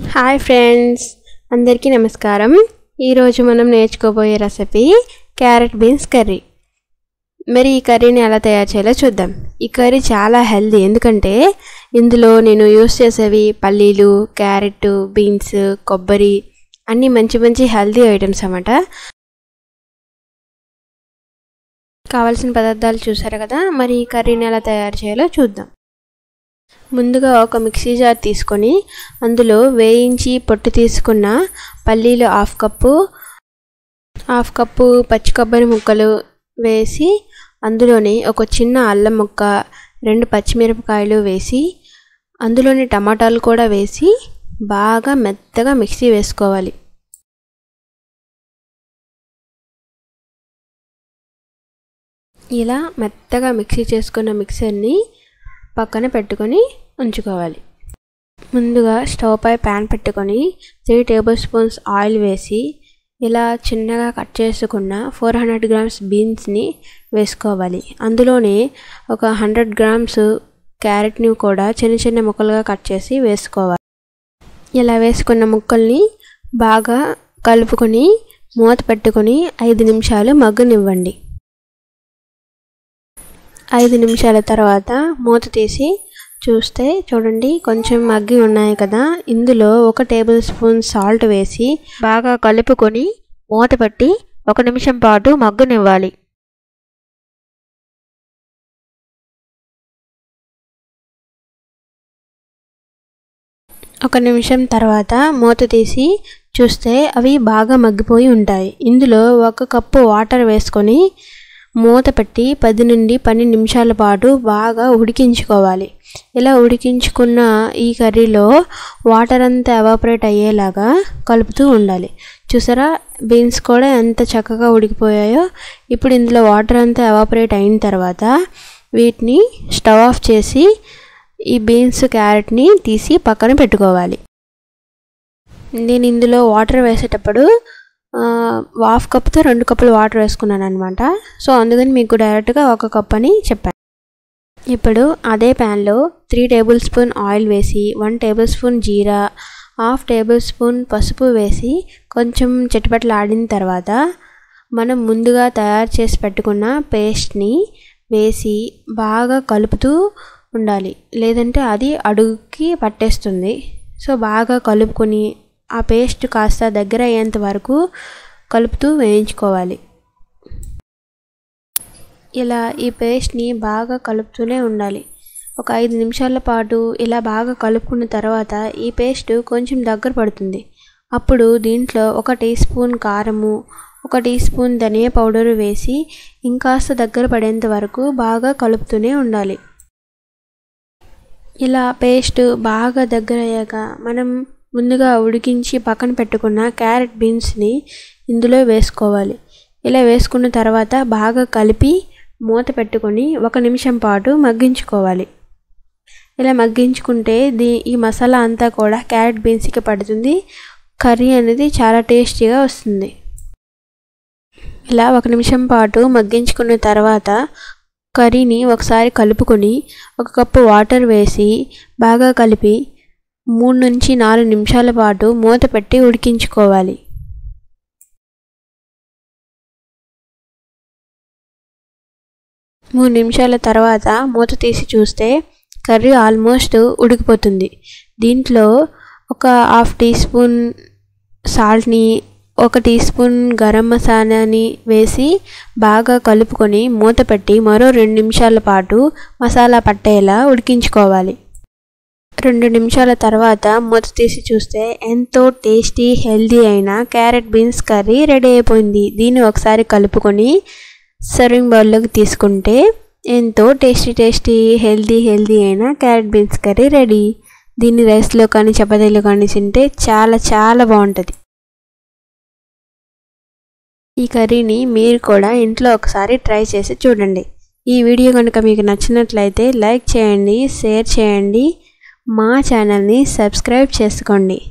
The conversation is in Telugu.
హాయ్ ఫ్రెండ్స్ అందరికీ నమస్కారం ఈరోజు మనం నేర్చుకోబోయే రెసిపీ క్యారెట్ బీన్స్ కర్రీ మరి ఈ కర్రీని ఎలా తయారు చేయాలో చూద్దాం ఈ కర్రీ చాలా హెల్దీ ఎందుకంటే ఇందులో నేను యూస్ చేసేవి పల్లీలు క్యారెట్ బీన్స్ కొబ్బరి అన్నీ మంచి మంచి హెల్దీ ఐటమ్స్ అన్నమాట కావాల్సిన పదార్థాలు చూసారు కదా మరి ఈ కర్రీని ఎలా తయారు చేయాలో చూద్దాం ముందుగా ఒక మిక్సీ జార్ తీసుకొని అందులో వేయించి పొట్టు తీసుకున్న పల్లీలు హాఫ్ కప్పు హాఫ్ కప్పు పచ్చి కొబ్బరి ముక్కలు వేసి అందులోని ఒక చిన్న అల్లం ముక్క రెండు పచ్చిమిరపకాయలు వేసి అందులోని టమాటాలు కూడా వేసి బాగా మెత్తగా మిక్సీ వేసుకోవాలి ఇలా మెత్తగా మిక్సీ చేసుకున్న మిక్సర్ని పక్కన పెట్టుకొని ఉంచుకోవాలి ముందుగా స్టవ్ పై ప్యాన్ పెట్టుకొని త్రీ టేబుల్ స్పూన్స్ ఆయిల్ వేసి ఇలా చిన్నగా కట్ చేసుకున్న ఫోర్ హండ్రెడ్ గ్రామ్స్ బీన్స్ని వేసుకోవాలి అందులోనే ఒక హండ్రెడ్ గ్రామ్స్ క్యారెట్ని కూడా చిన్న చిన్న ముక్కలుగా కట్ చేసి వేసుకోవాలి ఇలా వేసుకున్న ముక్కల్ని బాగా కలుపుకొని మూత పెట్టుకొని ఐదు నిమిషాలు మగ్గనివ్వండి ఐదు నిమిషాల తర్వాత మూత తీసి చూస్తే చూడండి కొంచెం మగ్గి ఉన్నాయి కదా ఇందులో ఒక టేబుల్ స్పూన్ సాల్ట్ వేసి బాగా కలుపుకొని మూత పెట్టి ఒక నిమిషం పాటు మగ్గనివ్వాలి ఒక నిమిషం తర్వాత మూత తీసి చూస్తే అవి బాగా మగ్గిపోయి ఉంటాయి ఇందులో ఒక కప్పు వాటర్ వేసుకొని మూత పెట్టి పది నుండి పన్నెండు నిమిషాల పాటు బాగా ఉడికించుకోవాలి ఇలా ఉడికించుకున్న ఈ కర్రీలో వాటర్ అంతా ఎవాపరేట్ అయ్యేలాగా కలుపుతూ ఉండాలి చూసారా బీన్స్ కూడా ఎంత చక్కగా ఉడికిపోయాయో ఇప్పుడు ఇందులో వాటర్ అంతా ఎవాపరేట్ అయిన తర్వాత వీటిని స్టవ్ ఆఫ్ చేసి ఈ బీన్స్ క్యారెట్ని తీసి పక్కన పెట్టుకోవాలి నేను ఇందులో వాటర్ వేసేటప్పుడు హాఫ్ కప్తో రెండు కప్పులు వాటర్ వేసుకున్నాను అనమాట సో అందుకని మీకు డైరెక్ట్గా ఒక కప్ అని చెప్పాను ఇప్పుడు అదే ప్యాన్లో త్రీ టేబుల్ స్పూన్ ఆయిల్ వేసి వన్ టేబుల్ స్పూన్ జీరా హాఫ్ టేబుల్ స్పూన్ పసుపు వేసి కొంచెం చిటపట్లు ఆడిన తర్వాత మనం ముందుగా తయారు చేసి పెట్టుకున్న పేస్ట్ని వేసి బాగా కలుపుతూ ఉండాలి లేదంటే అది అడుగుకి పట్టేస్తుంది సో బాగా కలుపుకొని ఆ పేస్ట్ కాస్త దగ్గర అయ్యేంత వరకు కలుపుతూ వేయించుకోవాలి ఇలా ఈ పేస్ట్ని బాగా కలుపుతూనే ఉండాలి ఒక ఐదు నిమిషాల పాటు ఇలా బాగా కలుపుకున్న తర్వాత ఈ పేస్ట్ కొంచెం దగ్గర పడుతుంది అప్పుడు దీంట్లో ఒక టీ స్పూన్ కారము ఒక టీ స్పూన్ ధనియా పౌడర్ వేసి ఇంకాస్త దగ్గర పడేంత వరకు బాగా కలుపుతూనే ఉండాలి ఇలా పేస్ట్ బాగా దగ్గర అయ్యాక మనం ముందుగా ఉడికించి పక్కన పెట్టుకున్న క్యారెట్ బీన్స్ని ఇందులో వేసుకోవాలి ఇలా వేసుకున్న తర్వాత బాగా కలిపి మూత పెట్టుకొని ఒక నిమిషం పాటు మగ్గించుకోవాలి ఇలా మగ్గించుకుంటే దీ ఈ మసాలా అంతా కూడా క్యారెట్ బీన్స్కి పడుతుంది కర్రీ అనేది చాలా టేస్టీగా వస్తుంది ఇలా ఒక నిమిషం పాటు మగ్గించుకున్న తర్వాత కర్రీని ఒకసారి కలుపుకొని ఒక కప్పు వాటర్ వేసి బాగా కలిపి మూడు నుంచి నాలుగు నిమిషాల పాటు మూత పెట్టి ఉడికించుకోవాలి మూడు నిమిషాల తర్వాత మూత తీసి చూస్తే కర్రీ ఆల్మోస్ట్ ఉడికిపోతుంది దీంట్లో ఒక హాఫ్ టీ స్పూన్ సాల్ట్ని ఒక టీ స్పూన్ గరం మసాలాని వేసి బాగా కలుపుకొని మూత పెట్టి మరో రెండు నిమిషాల పాటు మసాలా పట్టేలా ఉడికించుకోవాలి రెండు నిమిషాల తర్వాత మూత తీసి చూస్తే ఎంతో టేస్టీ హెల్దీ అయిన క్యారెట్ బీన్స్ కర్రీ రెడీ అయిపోయింది దీన్ని ఒకసారి కలుపుకొని సర్వింగ్ బౌల్లోకి తీసుకుంటే ఎంతో టేస్టీ టేస్టీ హెల్దీ హెల్దీ అయిన క్యారెట్ బీన్స్ కర్రీ రెడీ దీన్ని రైస్లో కానీ చపాతీలో కానీ తింటే చాలా చాలా బాగుంటుంది ఈ కర్రీని మీరు కూడా ఇంట్లో ఒకసారి ట్రై చేసి చూడండి ఈ వీడియో కనుక మీకు నచ్చినట్లయితే లైక్ చేయండి షేర్ చేయండి మా ఛానల్ని సబ్స్క్రైబ్ చేసుకోండి